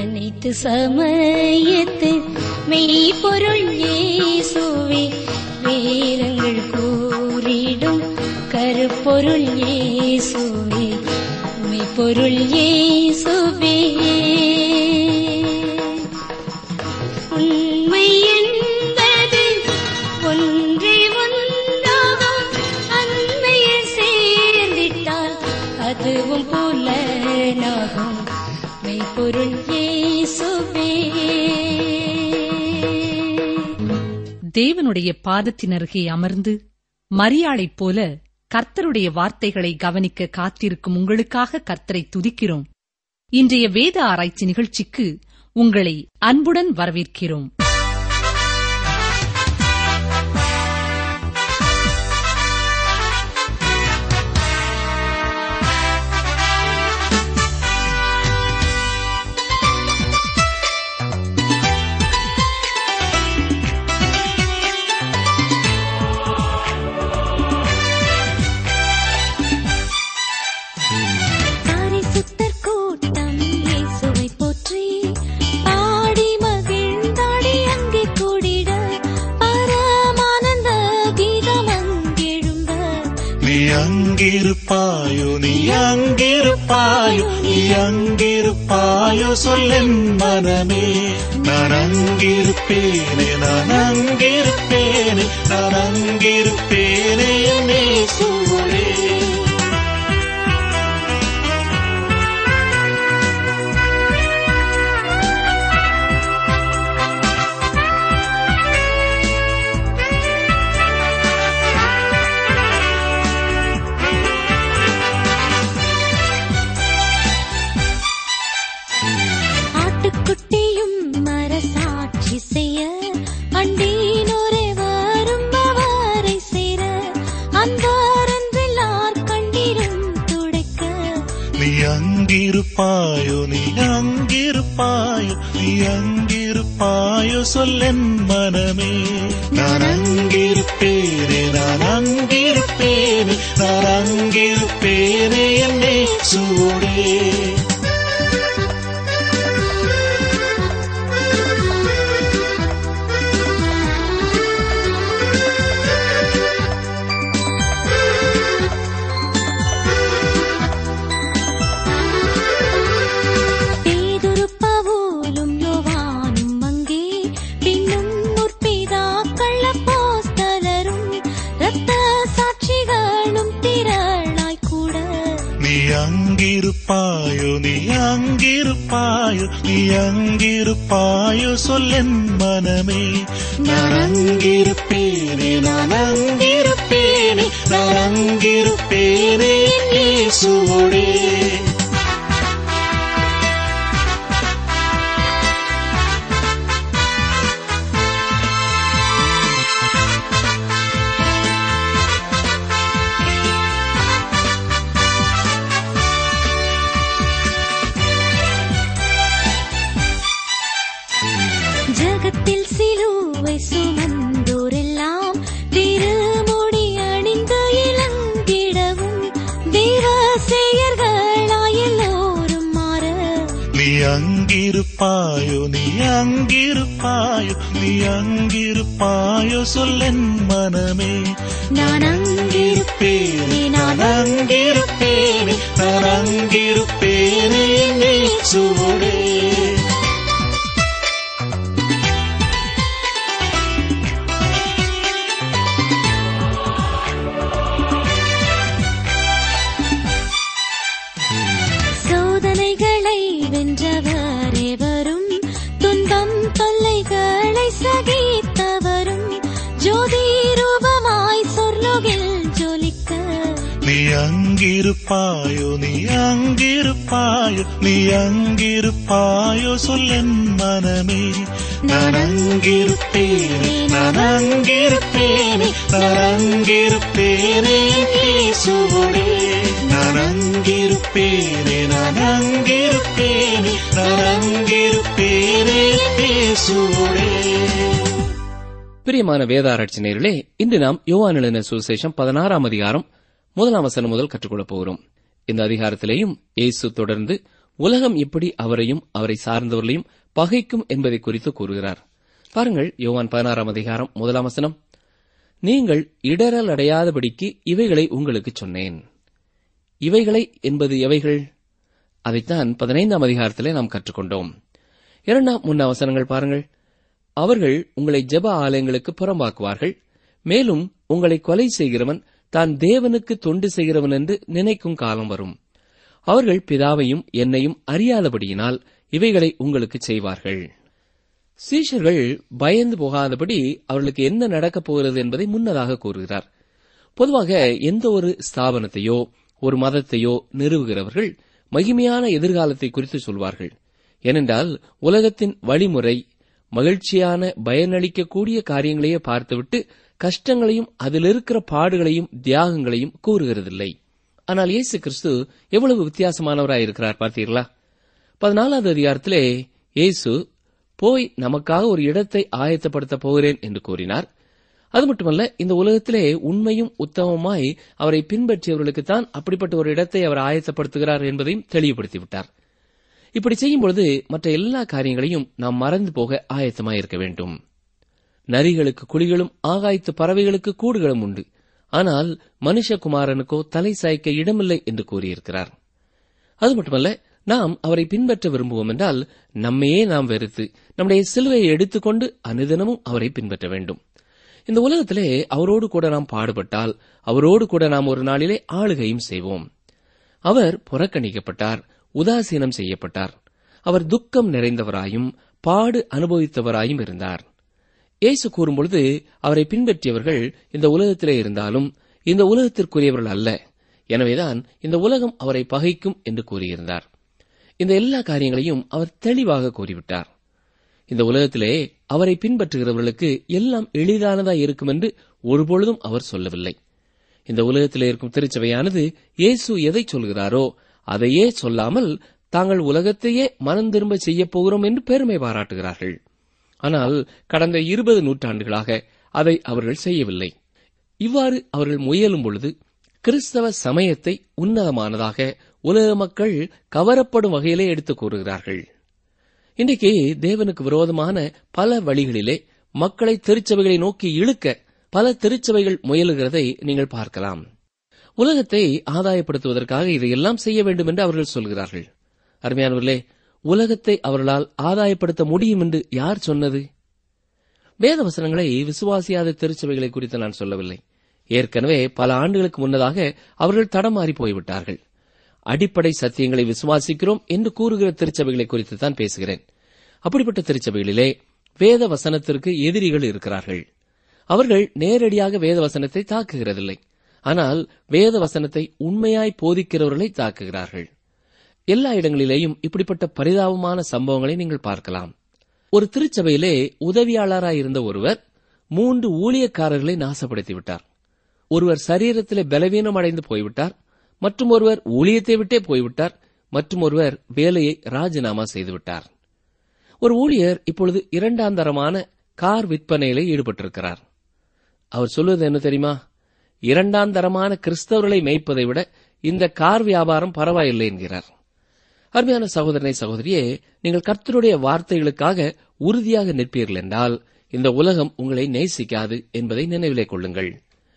அனைத்து சமயத்து மெய்ப்பொருள் இயேசுவே வேதங்கள் கூறிடும் கருப்பொருள் இயேசுவே மெய்ப்பொருள் இயேசுவே உண்மை என்பது ஒன்றே ஒன்றாகும் அண்மையில் சேர்ந்திட்டால் அதுவும் புலனாகும் மெய்ப்பொருள் இயேசுவே தேவனுடைய பாதத்தின் அருகே அமர்ந்து மரியாளைப் போல கர்த்தருடைய வார்த்தைகளை கவனிக்க காத்திருக்கும் உங்களுக்காக கர்த்தரை துதிக்கிறோம் இன்றைய வேத ஆராய்ச்சி நிகழ்ச்சிக்கு உங்களை அன்புடன் வரவேற்கிறோம் பரிசுத்தர் கூட்டம் இயேசுவை போற்றி பாடி மகிழ்ந்தாடி அங்கே கூடிட பரமானந்த கீதம் அங்கெழும்ப நீ அங்கிருப்பாயோ நீ அங்கிருப்பாயோ நீ அங்கிருப்பாயோ சொல்லென் மனமே நான் அங்கிருப்பேனே நான் அங்கிருப்பேனே நான் அங்கிருப்பேனே என்னே சூழே ஆட்டுக்குட்டியும் மரசாட்சி செய்ய அண்டீனோரே வரும் அவரை சேர அன்பாரன்றில்லார் கண்ணீரும் துடைக்க நீ அங்கிருப்பாயோ நீ அங்கிருப்பாயோ நீ அங்கிருப்பாயோ சொல்லென் மனமே நான் அங்கிருப்பேனே நான் அங்கிருப்பேனே நான் அங்கிருப்பேனே என்னே சூடே பேதுருப்பவோலும் யோவானும் அங்கே பின்னும் முற்பிதாக்கள் அப்போஸ்தலரும் இரத்த சாட்சிகளும் திரளாய் கூட நீ அங்கிருப்பாயோ நீ அங்கிருப்பாயோ நீ அங்கிருப்பாயோ சொல்லென் மனமே நான் அங்கிருப்பேனே நான் அங்கிருப்பேனே நான் அங்கிருப்பேனே என் இயேசுவோடே ஜகத்தில் சிலுவை சுமந்தோரெல்லாம் திருமுடி அணிந்து இளங்கிடவும் தேவசேயர்களாய் எல்லோரும் மாற நீ அங்கிருப்பாயோ நீ அங்கிருப்பாயோ நீ அங்கிருப்பாயோ சொல்லென் மனமே நான் அங்கிருப்பேனே நான் அங்கிருப்பேனே நான் அங்கிருப்பேனே என் இயேசுவோடே சோதனைகளை வென்றவரே வரும் துன்பம் தொல்லைகளை சகித்தவரும் ஜோதி ரூபமாய் சொர்லோகில் ஜொலிக்க நீ அங்கிருப்பாயோ நீ அங்கிருப்பாயோ நீ அங்கிருப்பாயோ சொல்லென் மனமே நான் அங்கிருப்பேனே நான் அங்கிருப்பேனே நான் அங்கிருப்பேனே என் இயேசுவோடே நான் அங்கிருப்பேனே நான் அங்கிருப்பேனே நான் அங்கிருப்பேனே என் இயேசுவோடே பிரியமான வேதாராய்ச்சி நேர்களே இன்று நாம் யோவான் எழுதின சுவிசேஷம் பதினாறாம் அதிகாரம் முதலாம் வசனம் முதல் கற்றுக்கொள்ளப் போகிறோம் இந்த அதிகாரத்திலேயும் இயேசு தொடர்ந்து உலகம் எப்படி அவரையும் அவரை சார்ந்தவர்களையும் பகைக்கும் என்பதை குறித்து கூறுகிறார் பாருங்கள் யோவான் பதினாறாம் அதிகாரம் முதலாம் வசனம் நீங்கள் இடரல் அடையாதபடிக்கு இவைகளை உங்களுக்கு சொன்னேன் இவைகளை என்பது எவைகள் அதைத்தான் பதினைந்தாம் அதிகாரத்திலே நாம் கற்றுக்கொண்டோம் இரண்டாம் முன்ன வசனங்கள் பாருங்கள் அவர்கள் உங்களை ஜெப ஆலயங்களுக்கு புறம்பாக்குவார்கள் மேலும் உங்களை கொலை செய்கிறவன் தான் தேவனுக்கு தொண்டு செய்கிறவன் என்று நினைக்கும் காலம் வரும் அவர்கள் பிதாவையும் என்னையும் அறியாதபடியினால் இவைகளை உங்களுக்கு செய்வார்கள் சீஷர்கள் பயந்து போகாதபடி அவர்களுக்கு என்ன நடக்கப் போகிறது என்பதை முன்னதாக கூறுகிறார் பொதுவாக எந்த ஒரு ஸ்தாபனத்தையோ ஒரு மதத்தையோ நிறுவுகிறவர்கள் மகிமையான எதிர்காலத்தை குறித்து சொல்வார்கள் ஏனென்றால் உலகத்தின் வழிமுறை மகிழ்ச்சியான பயனளிக்கக்கூடிய காரியங்களையே பார்த்துவிட்டு கஷ்டங்களையும் அதில் இருக்கிற பாடுகளையும் தியாகங்களையும் கூறுகிறதில்லை ஆனால் இயேசு கிறிஸ்து எவ்வளவு வித்தியாசமானவராய் இருக்கிறார் பார்த்தீர்களா பதினாலாவது அதிகாரத்திலே இயேசு போய் நமக்காக ஒரு இடத்தை ஆயத்தப்படுத்தப் போகிறேன் என்று கூறினார் அது மட்டுமல்ல இந்த உலகத்திலே உண்மையும் உத்தமமாய் அவரை பின்பற்றியவர்களுக்குத்தான் அப்படிப்பட்ட ஒரு இடத்தை அவர் ஆயத்தப்படுத்துகிறார் என்பதையும் தெளிவுபடுத்திவிட்டார் இப்படி செய்யும் பொழுது மற்ற எல்லா காரியங்களையும் நாம் மறந்து போக ஆயத்தமாயிருக்க வேண்டும் நரிகளுக்கு குழிகளும் ஆகாயத்து பறவைகளுக்கு கூடுகளும் உண்டு ஆனால் மனுஷகுமாரனுக்கோ தலை சாய்க்க இடமில்லை என்று கூறியிருக்கிறார் அது மட்டுமல்ல நாம் அவரை பின்பற்ற விரும்புவோம் என்றால் நம்மையே நாம் வெறுத்து நம்முடைய சிலுவையை எடுத்துக்கொண்டு அனுதினமும் அவரை பின்பற்ற வேண்டும் இந்த உலகத்திலே அவரோடு கூட நாம் பாடுபட்டால் அவரோடு கூட நாம் ஒரு நாளிலே ஆளுகையும் செய்வோம் அவர் புறக்கணிக்கப்பட்டார் உதாசீனம் செய்யப்பட்டார் அவர் துக்கம் நிறைந்தவராயும் பாடு அனுபவித்தவராயும் இருந்தார் இயேசு கூறும்பொழுது அவரை பின்பற்றியவர்கள் இந்த உலகத்திலே இருந்தாலும் இந்த உலகத்திற்குரியவர்கள் அல்ல எனவேதான் இந்த உலகம் அவரை பகைக்கும் என்று கூறியிருந்தார் இந்த எல்லா காரியங்களையும் அவர் தெளிவாக கூறிவிட்டார் இந்த உலகத்திலே அவரை பின்பற்றுகிறவர்களுக்கு எல்லாம் எளிதானதா இருக்கும் என்று ஒருபொழுதும் அவர் சொல்லவில்லை இந்த உலகத்திலே இருக்கும் திருச்சபையானது இயேசு எதை சொல்கிறாரோ அதையே சொல்லாமல் தாங்கள் உலகத்தையே மனம் திரும்ப செய்யப் போகிறோம் என்று பெருமை பாராட்டுகிறார்கள் ஆனால் கடந்த இருபது நூற்றாண்டுகளாக அதை அவர்கள் செய்யவில்லை இவ்வாறு அவர்கள் முயலும் பொழுது கிறிஸ்தவ சமயத்தை உன்னதமானதாக உலக மக்கள் கவரப்படும் வகையிலே எடுத்துக் கூறுகிறார்கள் இன்றைக்கு தேவனுக்கு விரோதமான பல வழிகளிலே மக்களை திருச்சபைகளை நோக்கி இழுக்க பல திருச்சபைகள் முயலுகிறதை நீங்கள் பார்க்கலாம் உலகத்தை ஆதாயப்படுத்துவதற்காக இதையெல்லாம் செய்ய வேண்டும் என்று அவர்கள் சொல்கிறார்கள் அருமையானவர்களே உலகத்தை அவர்களால் ஆதாயப்படுத்த முடியும் என்று யார் சொன்னது வேத வசனங்களை விசுவாசியாத திருச்சபைகளை குறித்து நான் சொல்லவில்லை ஏற்கனவே பல ஆண்டுகளுக்கு முன்னதாக அவர்கள் தடமாறி போய்விட்டார்கள் அடிப்படை சத்தியங்களை விசுவாசிக்கிறோம் என்று கூறுகிற திருச்சபைகளை குறித்து தான் பேசுகிறேன் அப்படிப்பட்ட திருச்சபைகளிலே வேத வசனத்திற்கு எதிரிகள் இருக்கிறார்கள் அவர்கள் நேரடியாக வேத வசனத்தை தாக்குகிறதில்லை ஆனால் வேத வசனத்தை உண்மையாய் போதிக்கிறவர்களை தாக்குகிறார்கள் எல்லா இடங்களிலேயும் இப்படிப்பட்ட பரிதாபமான சம்பவங்களை நீங்கள் பார்க்கலாம் ஒரு திருச்சபையிலே உதவியாளராய் இருந்த ஒருவர் மூன்று ஊழியக்காரர்களை நாசப்படுத்தி விட்டார் ஒருவர் சரீரத்திலே பலவீனம் அடைந்து போய்விட்டார் மற்றும் ஒருவர் ஊழியத்தை விட்டே போய்விட்டார் மற்றும் ஒருவர் வேலையை ராஜினாமா செய்துவிட்டார் ஒரு ஊழியர் இப்பொழுது இரண்டாம் தரமான கார் விற்பனையிலே ஈடுபட்டிருக்கிறார் அவர் சொல்வது என்ன தெரியுமா இரண்டாம் தரமான கிறிஸ்தவர்களை மேய்ப்பதை விட இந்த கார் வியாபாரம் பரவாயில்லை என்கிறார் அருமையான சகோதரனை சகோதரியே நீங்கள் கர்த்தருடைய வார்த்தைகளுக்காக உறுதியாக நிற்பீர்கள் என்றால் இந்த உலகம் உங்களை நேசிக்காது என்பதை நினைவிலே கொள்ளுங்கள்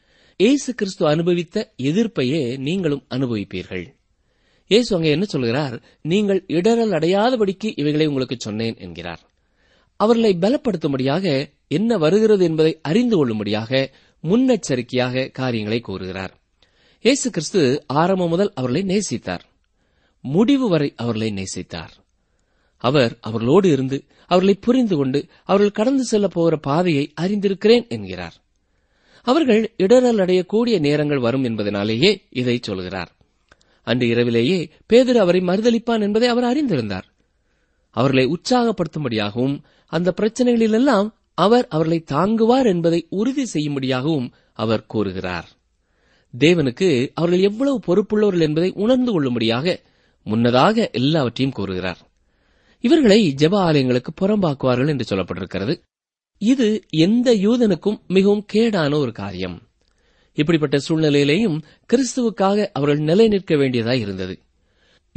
இயேசு கிறிஸ்து அனுபவித்த எதிர்ப்பையே நீங்களும் அனுபவிப்பீர்கள் இயேசு அங்கே என்ன சொல்கிறார் நீங்கள் இடரல் அடையாதபடிக்கு இவைகளை உங்களுக்கு சொன்னேன் என்கிறார் அவர்களை பலப்படுத்தும்படியாக என்ன வருகிறது என்பதை அறிந்து கொள்ளும்படியாக முன்னெச்சரிக்கையாக காரியங்களை கூறுகிறார் இயேசு கிறிஸ்து ஆரம்பம் முதல் அவர்களை நேசித்தார் முடிவு வரை அவர்களை நேசித்தார் அவர் அவர்களோடு இருந்து அவர்களை புரிந்து கொண்டு அவர்கள் கடந்து செல்லப் போகிற பாதையை அறிந்திருக்கிறேன் என்கிறார் அவர்கள் இடரல் அடையக்கூடிய நேரங்கள் வரும் என்பதனாலேயே இதை சொல்கிறார் அன்று இரவிலேயே பேதர் அவரை மறுதளிப்பான் என்பதை அவர் அறிந்திருந்தார் அவர்களை உற்சாகப்படுத்தும்படியாகவும் அந்த பிரச்சனைகளிலெல்லாம் அவர் அவர்களை தாங்குவார் என்பதை உறுதி செய்யும்படியாகவும் அவர் கூறுகிறார் தேவனுக்கு அவர்கள் எவ்வளவு பொறுப்புள்ளவர்கள் என்பதை உணர்ந்து கொள்ளும்படியாக முன்னதாக எல்லாவற்றையும் கூறுகிறார் இவர்களை ஜெப ஆலயங்களுக்கு புறம்பாக்குவார்கள் என்று சொல்லப்பட்டிருக்கிறது இது எந்த யூதனுக்கும் மிகவும் கேடான ஒரு காரியம் இப்படிப்பட்ட சூழ்நிலையிலேயும் கிறிஸ்துவுக்காக அவர்கள் நிலை நிற்க வேண்டியதாய் இருந்தது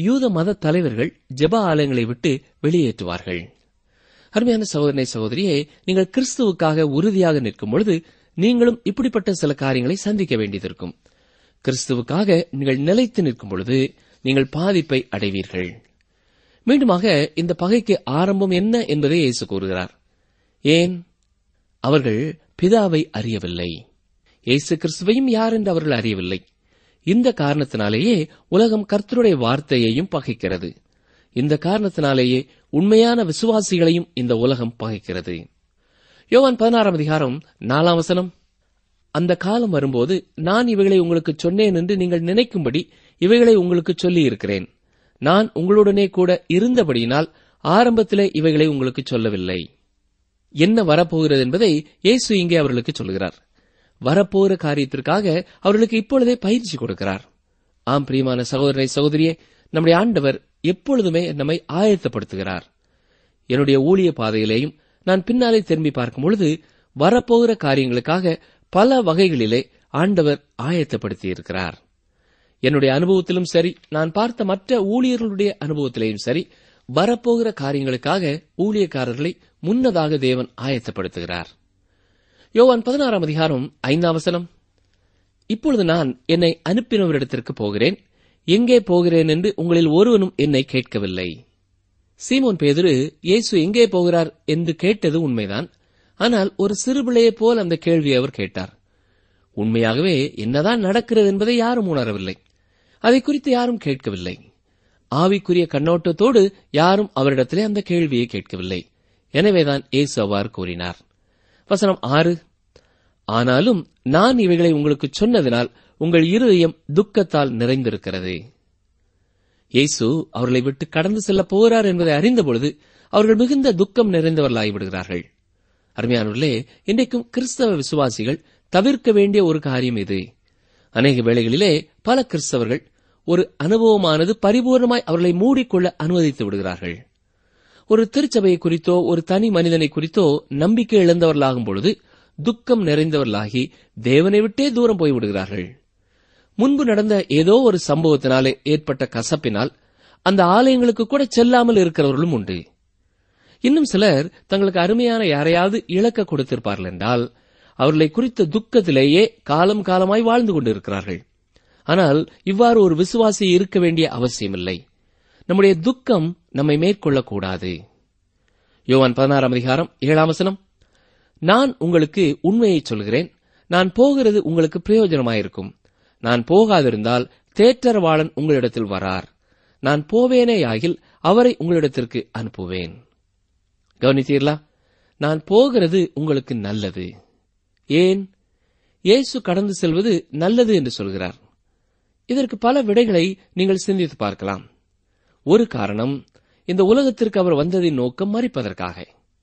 யூத மத தலைவர்கள் ஜெப ஆலயங்களை விட்டு வெளியேற்றுவார்கள் அருமையான சகோதரனை சகோதரியே நீங்கள் கிறிஸ்துவுக்காக உறுதியாக நிற்கும் பொழுது நீங்களும் இப்படிப்பட்ட சில காரியங்களை சந்திக்க வேண்டியதிருக்கும் கிறிஸ்துவுக்காக நீங்கள் நிலைத்து நிற்கும் பொழுது நீங்கள் பாதிப்பை அடைவீர்கள் மீண்டுமாக இந்த பகைக்கு ஆரம்பம் என்ன என்பதை இயேசு கூறுகிறார் ஏன் அவர்கள் பிதாவை அறியவில்லை இயேசு கிறிஸ்துவையும் யார் என்று அவர்கள் அறியவில்லை இந்த காரணத்தினாலேயே உலகம் கர்த்தருடைய வார்த்தையையும் பகைக்கிறது இந்த காரணத்தினாலேயே உண்மையான விசுவாசிகளையும் இந்த உலகம் பகைக்கிறது யோவான் பதினாறாம் அதிகாரம் நாலாம் வசனம் அந்த காலம் வரும்போது நான் இவைகளை உங்களுக்கு சொன்னேன் என்று நீங்கள் நினைக்கும்படி இவைகளை உங்களுக்கு சொல்லி இருக்கிறேன் நான் உங்களுடனே கூட இருந்தபடியினால் ஆரம்பத்திலே இவைகளை உங்களுக்கு சொல்லவில்லை என்ன வரப்போகிறது என்பதை இயேசு இங்கே அவர்களுக்கு சொல்கிறார் வரப்போகிற காரியத்திற்காக அவர்களுக்கு இப்பொழுதே பயிற்சி கொடுக்கிறார் ஆம் பிரியமான சகோதரனை சகோதரியே நம்முடைய ஆண்டவர் எப்பொழுதுமே நம்மை ஆயத்தப்படுத்துகிறார் என்னுடைய ஊழிய பாதையிலேயும் நான் பின்னாலே திரும்பி பார்க்கும் பொழுது வரப்போகிற காரியங்களுக்காக பல வகைகளிலே ஆண்டவர் ஆயத்தப்படுத்தியிருக்கிறார் என்னுடைய அனுபவத்திலும் சரி நான் பார்த்த மற்ற ஊழியர்களுடைய அனுபவத்திலேயும் சரி வரப்போகிற காரியங்களுக்காக ஊழியக்காரர்களை முன்னதாக தேவன் ஆயத்தப்படுத்துகிறார் யோவான் பதினாறாம் அதிகாரம் ஐந்தாம் வசனம் இப்பொழுது நான் என்னை அனுப்பினவரிடத்திற்கு போகிறேன் எங்கே போகிறேன் என்று உங்களில் ஒருவனும் என்னை கேட்கவில்லை சீமோன் பேதுரு இயேசு எங்கே போகிறார் என்று கேட்டது உண்மைதான் ஆனால் ஒரு சிறுபிள்ளையைப் போல் அந்த கேள்வியை அவர் கேட்டார் உண்மையாகவே என்னதான் நடக்கிறது என்பதை யாரும் உணரவில்லை அதை குறித்து யாரும் கேட்கவில்லை ஆவிக்குரிய கண்ணோட்டத்தோடு யாரும் அவரிடத்திலே அந்த கேள்வியை கேட்கவில்லை எனவேதான் இயேசு அவ்வாறு கூறினார் வசனம் ஆறு ஆனாலும் நான் இவைகளை உங்களுக்கு சொன்னதினால் உங்கள் இருதயம் துக்கத்தால் நிறைந்திருக்கிறது இயேசு அவர்களை விட்டு கடந்து செல்லப் போகிறார் என்பதை அறிந்தபொழுது அவர்கள் மிகுந்த துக்கம் நிறைந்தவர்களாகிவிடுகிறார்கள் அருமையானவர்களே இன்றைக்கும் கிறிஸ்தவ விசுவாசிகள் தவிர்க்க வேண்டிய ஒரு காரியம் இது அநேக வேளைகளிலே பல கிறிஸ்தவர்கள் ஒரு அனுபவமானது பரிபூர்ணமாய் அவர்களை மூடிக்கொள்ள அனுமதித்து விடுகிறார்கள் ஒரு திருச்சபையை குறித்தோ ஒரு தனி மனிதனை குறித்தோ நம்பிக்கை இழந்தவர்களாகும் பொழுது துக்கம் நிறைந்தவர்களாகி தேவனை விட்டே தூரம் போய்விடுகிறார்கள் முன்பு நடந்த ஏதோ ஒரு சம்பவத்தினாலே ஏற்பட்ட கசப்பினால் அந்த ஆலயங்களுக்கு கூட செல்லாமல் இருக்கிறவர்களும் உண்டு இன்னும் சிலர் தங்களுக்கு அருமையான யாரையாவது இழக்க கொடுத்திருப்பார்கள் என்றால் அவர்களை குறித்த துக்கத்திலேயே காலம் காலமாய் வாழ்ந்து கொண்டிருக்கிறார்கள் ஆனால் இவ்வாறு ஒரு விசுவாசி இருக்க வேண்டிய அவசியமில்லை நம்முடைய துக்கம் நம்மை மேற்கொள்ளக்கூடாது யோவான் பதினாறாம் அதிகாரம் ஏழாம் வசனம் நான் உங்களுக்கு உண்மையை சொல்கிறேன் நான் போகிறது உங்களுக்கு பிரயோஜனமாயிருக்கும் நான் போகாதிருந்தால் தேற்றரவாளன் உங்களிடத்தில் வரார் நான் போவேனேயாகில் அவரை உங்களிடத்திற்கு அனுப்புவேன் கவனித்தீர்களா நான் போகிறது உங்களுக்கு நல்லது ஏன் இயேசு கடந்து செல்வது நல்லது என்று சொல்கிறார் இதற்கு பல விடைகளை நீங்கள் சிந்தித்து பார்க்கலாம் ஒரு காரணம் இந்த உலகத்திற்கு அவர் வந்ததின் நோக்கம் மறிப்பதற்காக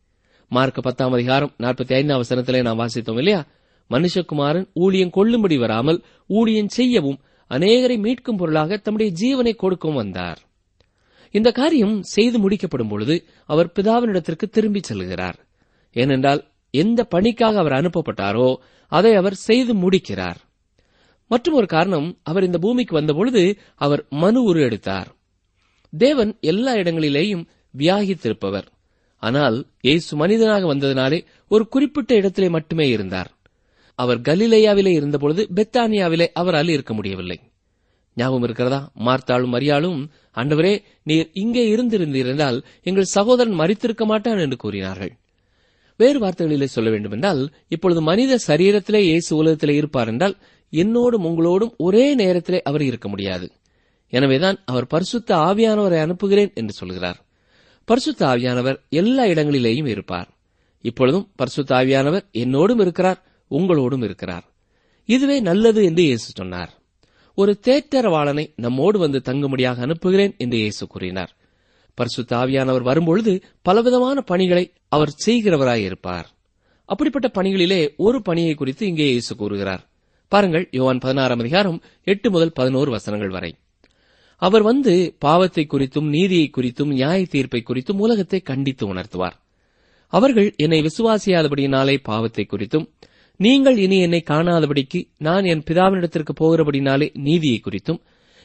மார்க் பத்தாம் அதிகாரம் நாற்பத்தி ஐந்தாம் வசனத்திலே நாம் வாசித்தோம் இல்லையா மனுஷகுமாரன் ஊழியம் கொள்ளும்படி வராமல் ஊழியம் செய்யவும் அநேகரை மீட்கும் பொருளாக தம்முடைய ஜீவனை கொடுக்கவும் வந்தார் இந்த காரியம் செய்து முடிக்கப்படும் பொழுது அவர் பிதாவினிடத்திற்கு திரும்பிச் செல்கிறார் ஏனென்றால் எந்த பணிக்காக அவர் அனுப்பப்பட்டாரோ அதை அவர் செய்து முடிக்கிறார் மற்றும் ஒரு காரணம் அவர் இந்த பூமிக்கு வந்தபொழுது அவர் மனு உரு எடுத்தார் தேவன் எல்லா இடங்களிலேயும் வியாகித்திருப்பவர் ஆனால் இயேசு மனிதனாக வந்ததினாலே ஒரு குறிப்பிட்ட இடத்திலே மட்டுமே இருந்தார் அவர் கலிலேயாவிலே இருந்தபொழுது பெத்தானியாவிலே அவரால் இருக்க முடியவில்லை ஞாபகம் இருக்கிறதா மார்த்தாளும் மரியாளும் ஆண்டவரே நீர் இங்கே இருந்திருந்தீரென்றால் எங்கள் சகோதரன் மறித்திருக்க மாட்டான் என்று கூறினார்கள் வேறு வார்த்தைகளிலே சொல்ல வேண்டுமென்றால் இப்பொழுது மனித சரீரத்திலே இயேசு உலகத்திலே இருப்பார் என்றால் என்னோடும் உங்களோடும் ஒரே நேரத்திலே அவர் இருக்க முடியாது எனவேதான் அவர் பரிசுத்த ஆவியானவரை அனுப்புகிறேன் என்று சொல்கிறார் பரிசுத்த ஆவியானவர் எல்லா இடங்களிலேயும் இருப்பார் இப்பொழுதும் பரிசுத்த ஆவியானவர் என்னோடும் இருக்கிறார் உங்களோடும் இருக்கிறார் இதுவே நல்லது என்று இயேசு சொன்னார் ஒரு தேற்றரவாளனை நம்மோடு வந்து தங்கும்படியாக அனுப்புகிறேன் என்று இயேசு கூறினார் பரிசுத்த ஆவியானவர் வரும்பொழுது பலவிதமான பணிகளை அவர் செய்கிறவராய் இருப்பார் அப்படிப்பட்ட பணிகளிலே ஒரு பணியை குறித்து இங்கே இயேசு கூறுகிறார் பாருங்கள் யோவான் பதினாறாம் அதிகாரம் எட்டு முதல் பதினோரு வசனங்கள் வரை அவர் வந்து பாவத்தை குறித்தும் நீதியை குறித்தும் நியாய தீர்ப்பை குறித்தும் உலகத்தை கண்டித்து உணர்த்துவார் அவர்கள் என்னை விசுவாசியாதபடியினாலே பாவத்தை குறித்தும் நீங்கள் இனி என்னை காணாதபடிக்கு நான் என் பிதாவினிடத்திற்கு போகிறபடினாலே நீதியை குறித்தும்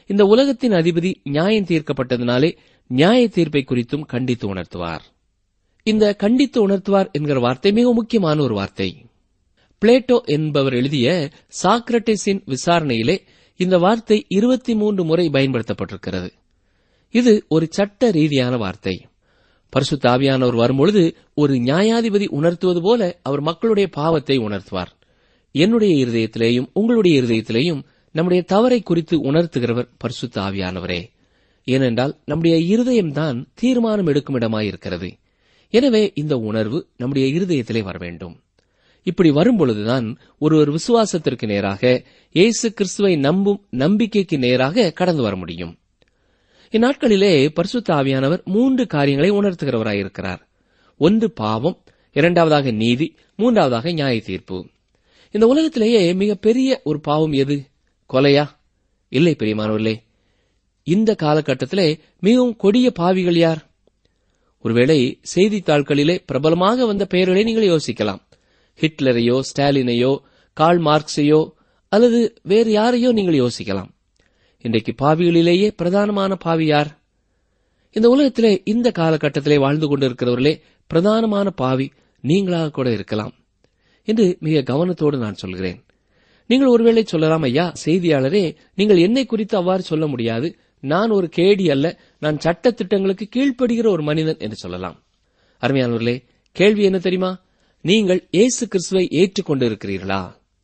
இந்த உலகத்தின் அதிபதி நியாயம் தீர்க்கப்பட்டதினாலே நியாய தீர்ப்பை குறித்தும் கண்டித்து உணர்த்துவார் இந்த கண்டித்து உணர்த்துவார் என்கிற வார்த்தை மிக முக்கியமான ஒரு வார்த்தை பிளேட்டோ என்பவர் எழுதிய சாக்ரட்டிஸின் விசாரணையிலே இந்த வார்த்தை இருபத்தி மூன்று முறை பயன்படுத்தப்பட்டிருக்கிறது இது ஒரு சட்ட ரீதியான வார்த்தை பரிசுத்த ஆவியானவர் வரும்பொழுது ஒரு நியாயாதிபதி உணர்த்துவது போல அவர் மக்களுடைய பாவத்தை உணர்த்துவார் என்னுடைய இருதயத்திலேயும் உங்களுடைய இருதயத்திலேயும் நம்முடைய தவறை குறித்து உணர்த்துகிறவர் பரிசுத்த ஆவியானவரே ஏனென்றால் நம்முடைய இருதயம்தான் தீர்மானம் எடுக்கும் இடமாயிருக்கிறது எனவே இந்த உணர்வு நம்முடைய இருதயத்திலே வர வேண்டும் இப்படி வரும்பொழுதுதான் ஒருவர் விசுவாசத்திற்கு நேராக இயேசு கிறிஸ்துவை நம்பும் நம்பிக்கைக்கு நேராக கடந்து வர முடியும் இந்நாட்களிலே பரிசுத்த ஆவியானவர் மூன்று காரியங்களை உணர்த்துகிறவராயிருக்கிறார் ஒன்று பாவம் இரண்டாவதாக நீதி மூன்றாவதாக நியாய தீர்ப்பு இந்த உலகத்திலேயே மிகப்பெரிய ஒரு பாவம் எது கொலையா இல்லை பெரியமானவர்களே இந்த காலகட்டத்திலே மிகவும் கொடிய பாவிகள் யார் ஒருவேளை செய்தித்தாள்களிலே பிரபலமாக வந்த பெயர்களை நீங்கள் யோசிக்கலாம் ஹிட்லரையோ ஸ்டாலினையோ கால் மார்க்ஸையோ அல்லது வேறு யாரையோ நீங்கள் யோசிக்கலாம் இன்றைக்கு பாவிகளிலேயே பிரதானமான பாவி யார் இந்த உலகத்திலே இந்த காலகட்டத்திலே வாழ்ந்து கொண்டிருக்கிறவர்களே பிரதானமான பாவி நீங்களாக கூட இருக்கலாம் என்று மிக கவனத்தோடு நான் சொல்கிறேன் நீங்கள் ஒருவேளை சொல்லலாம் ஐயா செய்தியாளரே நீங்கள் என்னை குறித்து அவ்வாறு சொல்ல முடியாது நான் ஒரு கேடி அல்ல நான் சட்ட திட்டங்களுக்கு கீழ்ப்படுகிற ஒரு மனிதன் என்று சொல்லலாம் அருமையானவர்களே கேள்வி என்ன தெரியுமா நீங்கள் இயேசு கிறிஸ்துவை ஏற்றுக்கொண்டிருக்கிறீர்களா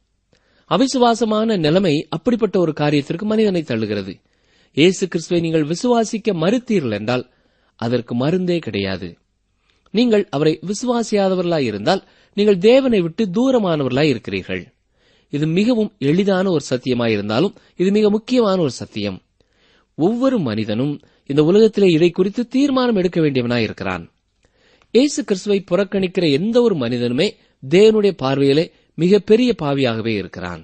அவிசுவாசமான நிலைமை அப்படிப்பட்ட ஒரு காரியத்திற்கு மனிதனை தள்ளுகிறது இயேசு கிறிஸ்துவை நீங்கள் விசுவாசிக்க மறுத்தீர்கள் என்றால் அதற்கு மருந்தே கிடையாது நீங்கள் அவரை விசுவாசியாதவர்களாய் இருந்தால் நீங்கள் தேவனை விட்டு தூரமானவர்களாய் இருக்கிறீர்கள் இது மிகவும் எளிதான ஒரு சத்தியமாயிருந்தாலும் இது மிக முக்கியமான ஒரு சத்தியம் ஒவ்வொரு மனிதனும் இந்த உலகத்திலே இதை குறித்து தீர்மானம் எடுக்க வேண்டியவனாய் இருக்கிறான் இயேசு கிறிஸ்துவை புறக்கணிக்கிற எந்த ஒரு மனிதனுமே தேவனுடைய பார்வையிலே மிகப்பெரிய பாவியாகவே இருக்கிறான்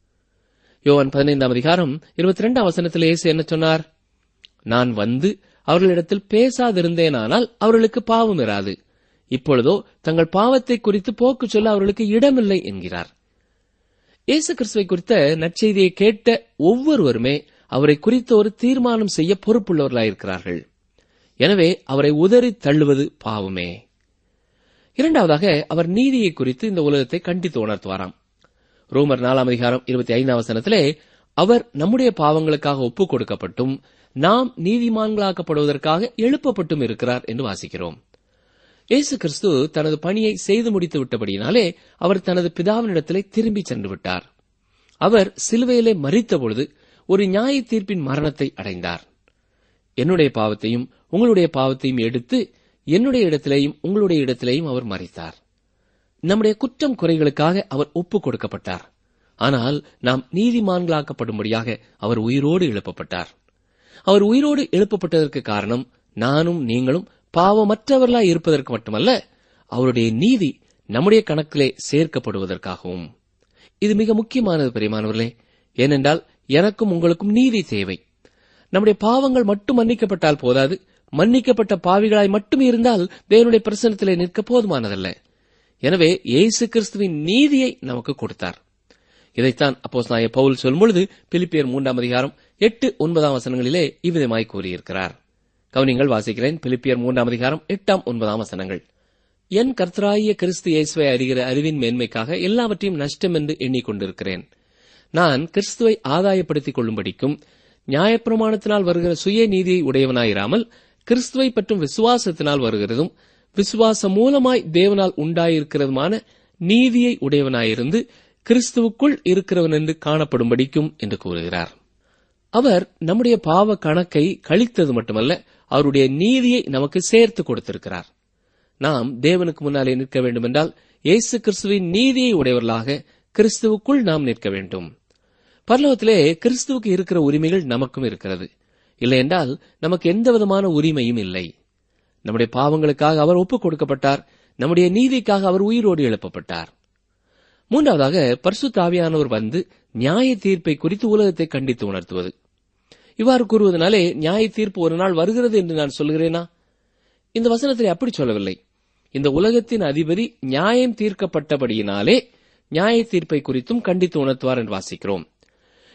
யோவான் பதினைந்தாம் அதிகாரம் இருபத்தி ரெண்டாம் வசனத்தில் இயேசு என்ன சொன்னார் நான் வந்து அவர்களிடத்தில் பேசாதிருந்தேனானால் அவர்களுக்கு பாவம் இராது இப்பொழுதோ தங்கள் பாவத்தை குறித்து போக்கு சொல்ல அவர்களுக்கு இடமில்லை என்கிறார் இயேசு கிறிஸ்துவை குறித்த நற்செய்தியை கேட்ட ஒவ்வொருவருமே அவரை குறித்த ஒரு தீர்மானம் செய்ய பொறுப்புள்ளவர்களாயிருக்கிறார்கள் எனவே அவரை உதறி தள்ளுவது பாவமே இரண்டாவதாக அவர் நீதியை குறித்து இந்த உலகத்தை கண்டித்து உணர்த்துவாராம் ரோமர் நாலாம் அதிகாரம் இருபத்தி ஐந்தாம் வசனத்திலே அவர் நம்முடைய பாவங்களுக்காக ஒப்புக் கொடுக்கப்பட்டும் நாம் நீதிமான்களாக்கப்படுவதற்காக எழுப்பப்பட்டும் இருக்கிறார் என்று வாசிக்கிறோம் இயேசு கிறிஸ்து தனது பணியை செய்து முடித்து விட்டபடியினாலே அவர் தனது பிதாவினிடத்திலே திரும்பி சென்று விட்டார் அவர் சிலுவையிலே மறித்த பொழுது ஒரு நியாய தீர்ப்பின் மரணத்தை அடைந்தார் என்னுடைய பாவத்தையும் உங்களுடைய பாவத்தையும் எடுத்து என்னுடைய இடத்திலேயும் உங்களுடைய இடத்திலேயும் அவர் மறித்தார் நம்முடைய குற்றம் குறைகளுக்காக அவர் ஒப்புக் கொடுக்கப்பட்டார் ஆனால் நாம் நீதிமான்களாக்கப்படும்படியாக அவர் உயிரோடு எழுப்பப்பட்டார் அவர் உயிரோடு எழுப்பப்பட்டதற்கு காரணம் நானும் நீங்களும் பாவமற்றவர்களாய் இருப்பதற்கு மட்டுமல்ல அவருடைய நீதி நம்முடைய கணக்கிலே சேர்க்கப்படுவதற்காகவும் இது மிக முக்கியமானது பெரியமானவர்களே ஏனென்றால் எனக்கும் உங்களுக்கும் நீதி தேவை நம்முடைய பாவங்கள் மட்டும் மன்னிக்கப்பட்டால் போதாது மன்னிக்கப்பட்ட பாவிகளாய் மட்டும் இருந்தால் தேவனுடைய பிரசனத்திலே நிற்க போதுமானதல்ல எனவே இயேசு கிறிஸ்துவின் நீதியை நமக்கு கொடுத்தார் இதைத்தான் அப்போஸ் நாய பவுல் சொல்லும்பொழுது பிலிப்பியர் மூன்றாம் அதிகாரம் எட்டு ஒன்பதாம் வசனங்களிலே இவ்விதமாய் கூறியிருக்கிறார் கவனிங்கள் வாசிக்கிறேன் பிலிப்பியர் மூன்றாம் அதிகாரம் எட்டாம் ஒன்பதாம் வசனங்கள் என் கர்த்தராகிய கிறிஸ்து இயேசுவை அறிகிற அறிவின் மேன்மைக்காக எல்லாவற்றையும் நஷ்டம் என்று எண்ணிக்கொண்டிருக்கிறேன் நான் கிறிஸ்துவை ஆதாயப்படுத்திக் கொள்ளும்படிக்கும் நியாயப்பிரமாணத்தினால் வருகிற சுய நீதியை உடையவனாயிராமல் கிறிஸ்துவை பற்றும் விசுவாசத்தினால் வருகிறதும் விசுவாசம் மூலமாய் தேவனால் உண்டாயிருக்கிறதுமான நீதியை உடையவனாயிருந்து கிறிஸ்துவுக்குள் இருக்கிறவன் என்று காணப்படும்படிக்கும் என்று கூறுகிறார் அவர் நம்முடைய பாவ கணக்கை கழித்தது மட்டுமல்ல அவருடைய நீதியை நமக்கு சேர்த்து கொடுத்திருக்கிறார் நாம் தேவனுக்கு முன்னாலே நிற்க வேண்டுமென்றால் இயேசு கிறிஸ்துவின் நீதியை உடையவர்களாக கிறிஸ்துவுக்குள் நாம் நிற்க வேண்டும் பரலோகத்திலே கிறிஸ்துவுக்கு இருக்கிற உரிமைகள் நமக்கும் இருக்கிறது இல்லையென்றால் நமக்கு எந்த விதமான உரிமையும் இல்லை நம்முடைய பாவங்களுக்காக அவர் ஒப்புக் கொடுக்கப்பட்டார் நம்முடைய நீதிக்காக அவர் உயிரோடு எழுப்பப்பட்டார் மூன்றாவதாக பரிசுத்த ஆவியானவர் வந்து நியாய தீர்ப்பை குறித்து உலகத்தை கண்டித்து உணர்த்துவது இவ்வாறு கூறுவதனாலே நியாய தீர்ப்பு ஒரு நாள் வருகிறது என்று நான் சொல்கிறேனா இந்த வசனத்தை அப்படி சொல்லவில்லை இந்த உலகத்தின் அதிபதி நியாயம் தீர்க்கப்பட்டபடியினாலே நியாய தீர்ப்பை குறித்தும் கண்டித்து உணர்த்துவார் என்று வாசிக்கிறோம்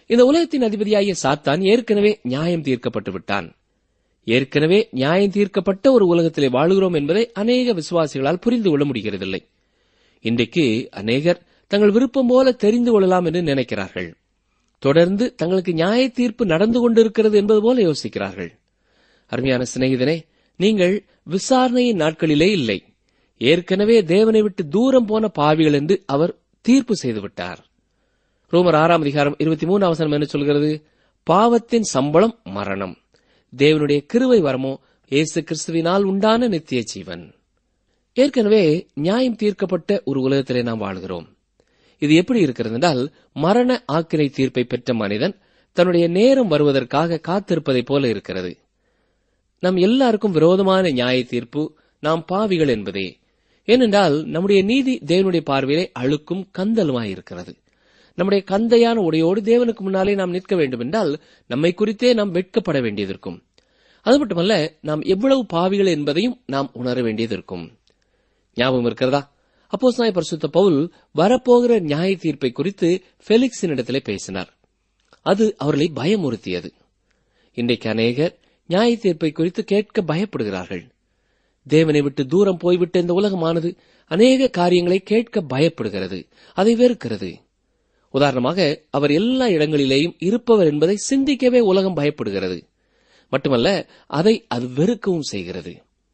இந்த உலகத்தின் அதிபதியாகிய சாத்தான் ஏற்கனவே நியாயம் தீர்க்கப்பட்டு விட்டான் ஏற்கனவே நியாயம் தீர்க்கப்பட்ட ஒரு உலகத்திலே வாழுகிறோம் என்பதை அநேக விசுவாசிகளால் புரிந்து கொள்ள முடிகிறதில்லை இன்றைக்கு அநேகர் தங்கள் விருப்பம் போல தெரிந்து கொள்ளலாம் என்று நினைக்கிறார்கள் தொடர்ந்து தங்களுக்கு நியாய தீர்ப்பு நடந்து கொண்டிருக்கிறது என்பது போல யோசிக்கிறார்கள் அருமையான சிநேகிதனே நீங்கள் விசாரணையின் நாட்களிலே இல்லை ஏற்கனவே தேவனை விட்டு தூரம் போன பாவிகள் என்று அவர் தீர்ப்பு செய்துவிட்டார் ரோமர் ஆறாம் அதிகாரம் இருபத்தி மூணு அவசரம் என்ன சொல்கிறது பாவத்தின் சம்பளம் மரணம் தேவனுடைய கிருவை வரமோ இயேசு கிறிஸ்துவினால் உண்டான நித்திய ஜீவன் ஏற்கனவே நியாயம் தீர்க்கப்பட்ட ஒரு உலகத்திலே நாம் வாழ்கிறோம் இது எப்படி இருக்கிறது என்றால் மரண ஆக்கினை தீர்ப்பை பெற்ற மனிதன் தன்னுடைய நேரம் வருவதற்காக காத்திருப்பதைப் போல இருக்கிறது நம் எல்லாருக்கும் விரோதமான நியாய தீர்ப்பு நாம் பாவிகள் என்பதே ஏனென்றால் நம்முடைய நீதி தேவனுடைய பார்வையிலே அழுக்கும் கந்தலுமாயிருக்கிறது நம்முடைய கந்தையான உடையோடு தேவனுக்கு முன்னாலே நாம் நிற்க வேண்டும் என்றால் நம்மை குறித்தே நாம் வெட்கப்பட வேண்டியதிருக்கும் அது மட்டுமல்ல நாம் எவ்வளவு பாவிகள் என்பதையும் நாம் உணர வேண்டியதிருக்கும் ஞாபகம் இருக்கிறதா அப்போஸ் நாய் பரிசுத்த பவுல் வரப்போகிற நியாய தீர்ப்பை குறித்து பெலிக்ஸினிடத்திலே பேசினார் அது அவர்களை பயமுறுத்தியது இன்றைக்கு அநேகர் நியாய தீர்ப்பை குறித்து கேட்க பயப்படுகிறார்கள் தேவனை விட்டு தூரம் போய்விட்ட இந்த உலகமானது அநேக காரியங்களை கேட்க பயப்படுகிறது அதை வெறுக்கிறது உதாரணமாக அவர் எல்லா இடங்களிலேயும் இருப்பவர் என்பதை சிந்திக்கவே உலகம் பயப்படுகிறது மட்டுமல்ல அதை அது வெறுக்கவும் செய்கிறது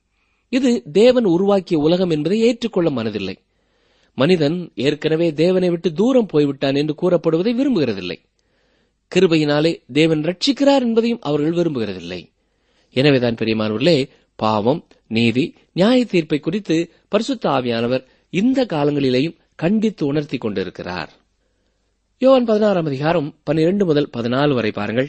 இது தேவன் உருவாக்கிய உலகம் என்பதை ஏற்றுக்கொள்ள மனதில்லை மனிதன் ஏற்கனவே தேவனை விட்டு தூரம் போய்விட்டான் என்று கூறப்படுவதை விரும்புகிறதில்லை கிருபையினாலே தேவன் ரட்சிக்கிறார் என்பதையும் அவர்கள் விரும்புகிறதில்லை எனவேதான் பெரியமானவர்களே பாவம் நீதி நியாய தீர்ப்பை குறித்து பரிசுத்த ஆவியானவர் இந்த காலங்களிலேயும் கண்டித்து உணர்த்தி கொண்டிருக்கிறார் யோவான் பதினாறாம் அதிகாரம் பன்னிரண்டு முதல் பதினாலு வரை பாருங்கள்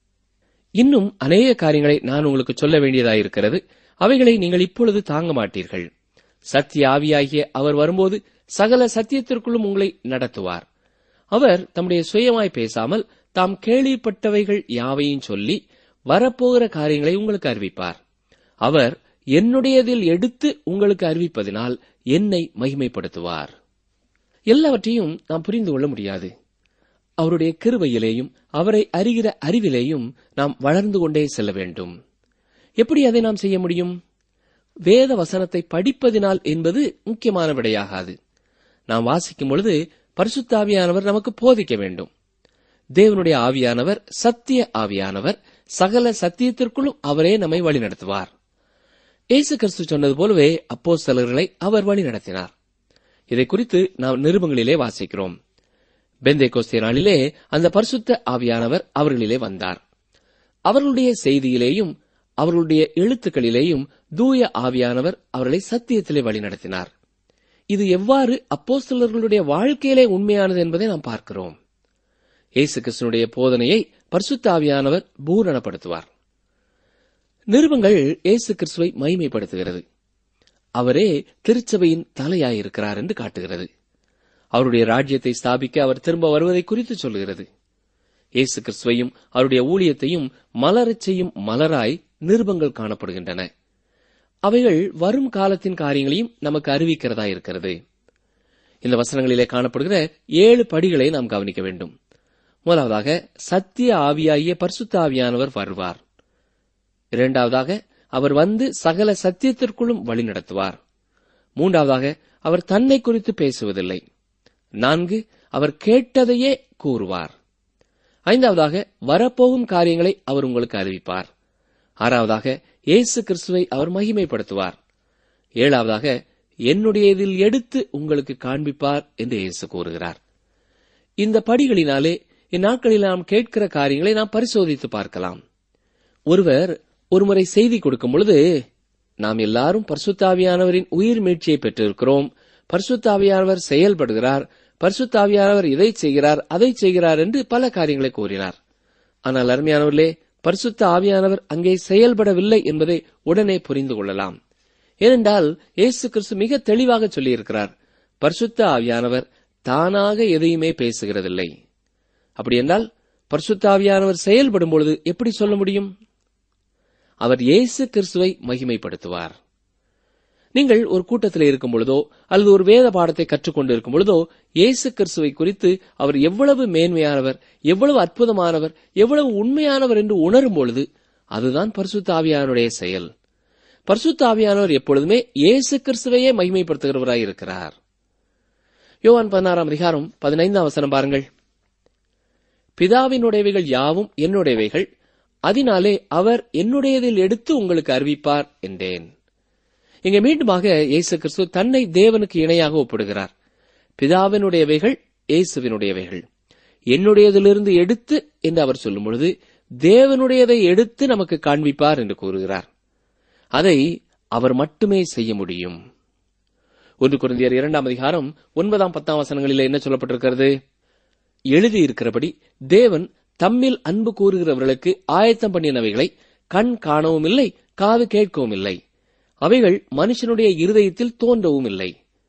இன்னும் அநேக காரியங்களை நான் உங்களுக்கு சொல்ல வேண்டியதாயிருக்கிறது அவைகளை நீங்கள் இப்பொழுது தாங்க மாட்டீர்கள் சத்திய ஆவியாகிய அவர் வரும்போது சகல சத்தியத்திற்குள்ளும் உங்களை நடத்துவார் அவர் தம்முடைய சுயமாய் பேசாமல் தாம் கேள்விப்பட்டவைகள் யாவையும் சொல்லி வரப்போகிற காரியங்களை உங்களுக்கு அறிவிப்பார் அவர் என்னுடையதில் எடுத்து உங்களுக்கு அறிவிப்பதினால் என்னை மகிமைப்படுத்துவார் எல்லாவற்றையும் நாம் புரிந்து கொள்ள முடியாது அவருடைய கிருபையிலேயும் அவரை அறிகிற அறிவிலேயும் நாம் வளர்ந்து கொண்டே செல்ல வேண்டும் எப்படி அதை நாம் செய்ய முடியும் வேத வசனத்தை படிப்பதினால் என்பது முக்கியமான விடையாகாது நாம் வாசிக்கும் பொழுது பரிசுத்தாவியானவர் நமக்கு போதிக்க வேண்டும் தேவனுடைய ஆவியானவர் சத்திய ஆவியானவர் சகல சத்தியத்திற்குள்ளும் அவரே நம்மை வழிநடத்துவார் இயேசு கிறிஸ்து சொன்னது போலவே அப்போஸ்தலர்களை அவர் வழிநடத்தினார் இதை குறித்து நாம் நிருபங்களிலே வாசிக்கிறோம் பெந்தே கோஸ்தே நாளிலே அந்த பரிசுத்த ஆவியானவர் அவர்களிலே வந்தார் அவர்களுடைய செய்தியிலேயும் அவர்களுடைய எழுத்துக்களிலேயும் தூய ஆவியானவர் அவர்களை சத்தியத்திலே வழிநடத்தினார் இது எவ்வாறு அப்போஸ்தலர்களுடைய வாழ்க்கையிலே உண்மையானது என்பதை நாம் பார்க்கிறோம் இயேசு கிறிஸ்தனுடைய போதனையை பரிசுத்த ஆவியானவர் பூரணப்படுத்துவார் நிருபங்கள் இயேசு கிறிஸ்துவை மகிமைப்படுத்துகிறது அவரே திருச்சபையின் தலையாயிருக்கிறார் என்று காட்டுகிறது அவருடைய ராஜ்யத்தை ஸ்தாபிக்க அவர் திரும்ப வருவதை குறித்து சொல்கிறது இயேசு கிறிஸ்துவையும் அவருடைய ஊழியத்தையும் மலரச் செய்யும் மலராய் நிருபங்கள் காணப்படுகின்றன அவைகள் வரும் காலத்தின் காரியங்களையும் நமக்கு அறிவிக்கிறதா இருக்கிறது இந்த வசனங்களிலே காணப்படுகிற ஏழு படிகளை நாம் கவனிக்க வேண்டும் முதலாவதாக சத்திய ஆவியாகிய பரிசுத்த ஆவியானவர் வருவார் இரண்டாவதாக அவர் வந்து சகல சத்தியத்திற்குள்ளும் வழி நடத்துவார் மூன்றாவதாக அவர் தன்னை குறித்து பேசுவதில்லை நான்கு அவர் கேட்டதையே கூறுவார் ஐந்தாவதாக வரப்போகும் காரியங்களை அவர் உங்களுக்கு அறிவிப்பார் ஆறாவதாக இயேசு கிறிஸ்துவை அவர் மகிமைப்படுத்துவார் ஏழாவதாக என்னுடைய இதில் எடுத்து உங்களுக்கு காண்பிப்பார் என்று இயேசு கூறுகிறார் இந்த படிகளினாலே இந்நாட்களில் நாம் கேட்கிற காரியங்களை நாம் பரிசோதித்து பார்க்கலாம் ஒருவர் ஒருமுறை செய்தி கொடுக்கும் பொழுது நாம் எல்லாரும் பரிசுத்தாவியானவரின் உயிர் மீட்சியை பெற்றிருக்கிறோம் பரிசுத்தாவியானவர் செயல்படுகிறார் பரிசுத்தாவியானவர் இதை செய்கிறார் அதை செய்கிறார் என்று பல காரியங்களை கூறினார் ஆனால் அருமையானவர்களே பரிசுத்த ஆவியானவர் அங்கே செயல்படவில்லை என்பதை உடனே புரிந்து கொள்ளலாம் ஏனென்றால் இயேசு கிறிஸ்து மிக தெளிவாக சொல்லியிருக்கிறார் பரிசுத்த ஆவியானவர் தானாக எதையுமே பேசுகிறதில்லை அப்படி என்றால் பரிசுத்த ஆவியானவர் செயல்படும் பொழுது எப்படி சொல்ல முடியும் அவர் இயேசு கிறிஸ்துவை மகிமைப்படுத்துவார் நீங்கள் ஒரு கூட்டத்தில் இருக்கும் பொழுதோ அல்லது ஒரு வேத பாடத்தை கற்றுக்கொண்டு இருக்கும் பொழுதோ இயேசு கிறிஸ்துவை குறித்து அவர் எவ்வளவு மேன்மையானவர் எவ்வளவு அற்புதமானவர் எவ்வளவு உண்மையானவர் என்று உணரும் பொழுது அதுதான் பரிசுத்த ஆவியானுடைய செயல் பரிசுத்த ஆவியானவர் எப்பொழுதுமே இயேசு கிறிஸ்துவையே மகிமைப்படுத்துகிறவராய் இருக்கிறார் யோவான் பதினாறாம் அதிகாரம் பதினைந்தாம் வசனம் பாருங்கள் பிதாவினுடையவைகள் யாவும் என்னுடையவைகள் அதனாலே அவர் என்னுடையதில் எடுத்து உங்களுக்கு அறிவிப்பார் என்றேன் இங்கே மீண்டுமாக இயேசு கிறிஸ்து தன்னை தேவனுக்கு இணையாக ஒப்பிடுகிறார் பிதாவினுடையவைகள் இயேசுவினுடையவைகள் என்னுடையதிலிருந்து எடுத்து என்று அவர் சொல்லும் பொழுது தேவனுடையதை எடுத்து நமக்கு காண்பிப்பார் என்று கூறுகிறார் அதை அவர் மட்டுமே செய்ய முடியும் ஒன்று குருந்தியர் இரண்டாம் அதிகாரம் ஒன்பதாம் பத்தாம் வசனங்களில் என்ன சொல்லப்பட்டிருக்கிறது எழுதியிருக்கிறபடி தேவன் தம்மில் அன்பு கூறுகிறவர்களுக்கு ஆயத்தம் பண்ணினவைகளை கண் காணவும் இல்லை காது கேட்கவும் இல்லை அவைகள் மனுஷனுடைய இருதயத்தில் தோன்றவும் இல்லை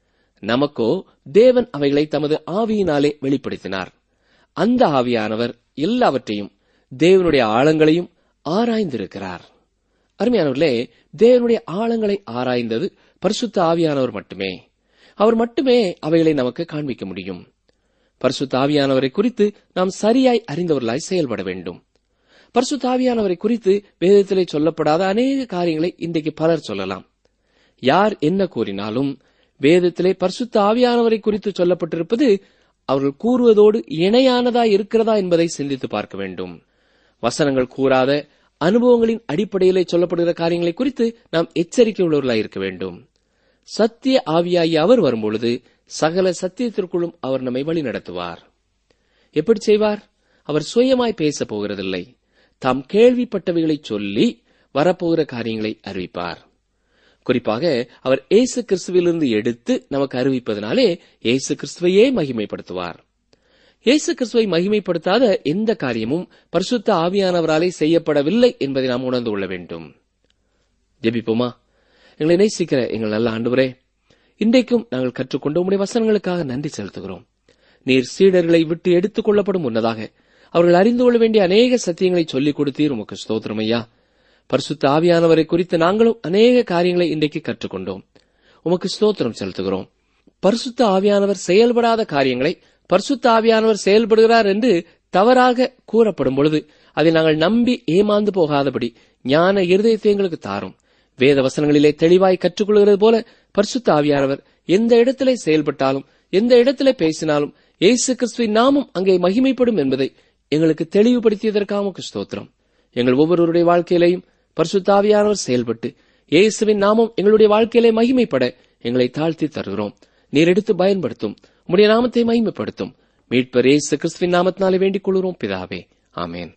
நமக்கோ தேவன் அவைகளை தமது ஆவியினாலே வெளிப்படுத்தினார் அந்த ஆவியானவர் எல்லாவற்றையும் தேவனுடைய ஆழங்களையும் ஆராய்ந்திருக்கிறார் அருமையானவர்களே தேவனுடைய ஆழங்களை ஆராய்ந்தது பரிசுத்த ஆவியானவர் மட்டுமே அவர் மட்டுமே அவைகளை நமக்கு காண்பிக்க முடியும் பரிசுத்த ஆவியானவரை குறித்து நாம் சரியாய் அறிந்தவர்களாய் செயல்பட வேண்டும் பரிசுத்த ஆவியானவரை குறித்து வேதத்திலே சொல்லப்படாத அநேக காரியங்களை இன்றைக்கு பலர் சொல்லலாம் யார் என்ன கூறினாலும் வேதத்திலே பரிசுத்த ஆவியானவரை குறித்து சொல்லப்பட்டிருப்பது அவர்கள் கூறுவதோடு இணையானதா இருக்கிறதா என்பதை சிந்தித்து பார்க்க வேண்டும் வசனங்கள் கூறாத அனுபவங்களின் அடிப்படையிலே சொல்லப்படுகிற காரியங்களை குறித்து நாம் எச்சரிக்கை உள்ளவர்களாய் இருக்க வேண்டும் சத்திய ஆவியாகி அவர் வரும்பொழுது சகல சத்தியத்திற்குள்ளும் அவர் நம்மை வழி நடத்துவார் எப்படி செய்வார் அவர் சுயமாய் பேசப் போகிறதில்லை தாம் கேள்விப்பட்டவைகளை சொல்லி வரப்போகிற காரியங்களை அறிவிப்பார் குறிப்பாக அவர் இயேசு கிறிஸ்துவிலிருந்து எடுத்து நமக்கு அறிவிப்பதனாலே இயேசு கிறிஸ்துவையே மகிமைப்படுத்துவார் இயேசு கிறிஸ்துவை மகிமைப்படுத்தாத எந்த காரியமும் பரிசுத்த ஆவியானவராலே செய்யப்படவில்லை என்பதை நாம் உணர்ந்து கொள்ள வேண்டும் ஜெபிப்போமா எங்களை நேசிக்கிற எங்கள் நல்ல ஆண்டவரே இன்றைக்கும் நாங்கள் கற்றுக்கொண்ட உம்முடைய வசனங்களுக்காக நன்றி செலுத்துகிறோம் நீர் சீடர்களை விட்டு எடுத்துக் கொள்ளப்படும் முன்னதாக அவர்கள் அறிந்து கொள்ள வேண்டிய அநேக சத்தியங்களை சொல்லிக் கொடுத்தீர் உமக்கு ஸ்தோத்திரம் ஐயா பரிசுத்த ஆவியானவரை குறித்து நாங்களும் அநேக காரியங்களை இன்றைக்கு கற்றுக்கொண்டோம் உமக்கு ஸ்தோத்திரம் செலுத்துகிறோம் பரிசுத்த ஆவியானவர் செயல்படாத காரியங்களை பரிசுத்த ஆவியானவர் செயல்படுகிறார் என்று தவறாக கூறப்படும் பொழுது அதை நாங்கள் நம்பி ஏமாந்து போகாதபடி ஞான இருதயத்தை எங்களுக்கு தாரும் வேத வசனங்களிலே தெளிவாய் கற்றுக்கொள்கிறது போல பரிசுத்த ஆவியானவர் எந்த இடத்திலே செயல்பட்டாலும் எந்த இடத்திலே பேசினாலும் இயேசு கிறிஸ்துவின் நாமம் அங்கே மகிமைப்படும் என்பதை எங்களுக்கு தெளிவுபடுத்தியதற்காக உமக்கு ஸ்தோத்திரம் எங்கள் ஒவ்வொருவருடைய வாழ்க்கையிலையும் பரிசுத்த ஆவியானவர் செயல்பட்டு இயேசுவின் நாமம் எங்களுடைய வாழ்க்கையிலே மகிமைப்பட எங்களை தாழ்த்தி தருகிறோம் நீர் எடுத்து பயன்படுத்தும் உம்முடைய நாமத்தை மகிமைப்படுத்தும் மீட்பர் இயேசு கிறிஸ்துவின் நாமத்தினாலே வேண்டிக் கொள்கிறோம் பிதாவே ஆமென்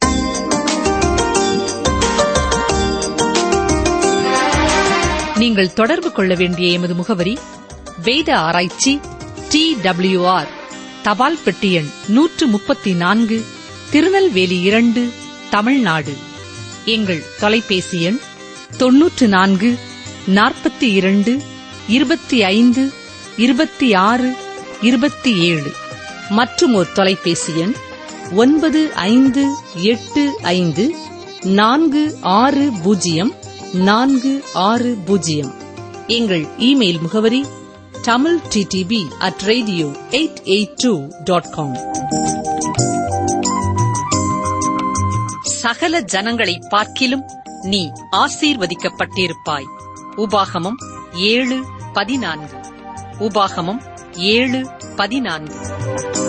நீங்கள் தொடர்பு கொள்ள வேண்டிய எமது முகவரி வேத ஆராய்ச்சி டி ஆர் தபால் பெட்டி எண் நூற்று முப்பத்தி நான்கு திருநெல்வேலி இரண்டு தமிழ்நாடு எங்கள் தொலைபேசி எண் தொன்னூற்று நான்கு நாற்பத்தி இரண்டு இருபத்தி ஐந்து இருபத்தி ஆறு இருபத்தி ஏழு மற்றும் ஒரு தொலைபேசி எண் ஒன்பது ஐந்து எட்டு ஐந்து நான்கு ஆறு பூஜ்ஜியம் நான்கு ஆறு பூஜ்ஜியம் எங்கள் இமெயில் முகவரி Tamil DTP at radio eight eight two dot com சகல ஜனங்களை பார்க்கிலும் நீ ஆசீர்வதிக்கப்பட்டிருப்பாய் உபாகமம் ஏழு பதினான்கு உபாகமம் ஏழு பதினான்கு